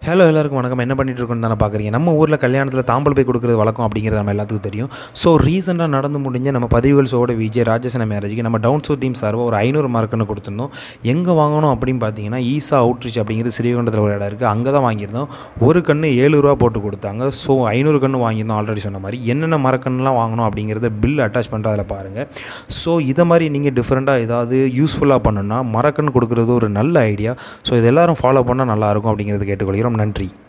hello எல்லாருக்கும் வணக்கம் என்ன பண்ணிட்டு இருக்கோம்னு தானே பார்க்குறீங்க நம்ம ஊரில் கல்யாணத்தில் தாம்பல் போய் கொடுக்குறது வழக்கம் அப்படிங்கிறது நம்ம எல்லாத்துக்கும் தெரியும் ஸோ ரீசெண்டாக நடந்து முடிஞ்ச நம்ம பதிவுகள் ஷோட விஜய் ராஜசன மேரேஜுக்கு நம்ம டவுன் சூர் டீம் சார்பாக ஒரு ஐநூறு மார்க்குன்னு கொடுத்துருந்தோம் எங்கே வாங்கணும் அப்படின்னு பார்த்தீங்கன்னா ஈசா அவுட்ரீச் அப்படிங்கிறது ஸ்ரீகண்டத்தில் ஒரு இடம் இருக்குது அங்கே தான் வாங்கியிருந்தோம் ஒரு கன்று ஏழு ரூபா போட்டு கொடுத்தாங்க ஸோ ஐநூறு கன்று வாங்கியிருந்தோம் ஆல்ரெடி சொன்ன மாதிரி என்னென்ன மரக்கன்னுலாம் வாங்கணும் அப்படிங்கிறத பில் அட்டாச் பண்ணுற அதில் பாருங்கள் ஸோ இதை மாதிரி நீங்கள் டிஃப்ரெண்ட்டாக ஏதாவது யூஸ்ஃபுல்லாக பண்ணணும்னா மரக்கன்று கொடுக்குறது ஒரு நல்ல ஐடியா ஸோ இது எல்லாரும் ஃபாலோ பண்ணால் நல்லாயிருக்கும் அப்படிங்கிறது கேட்டுக்கொள்கிறோம் நன்றி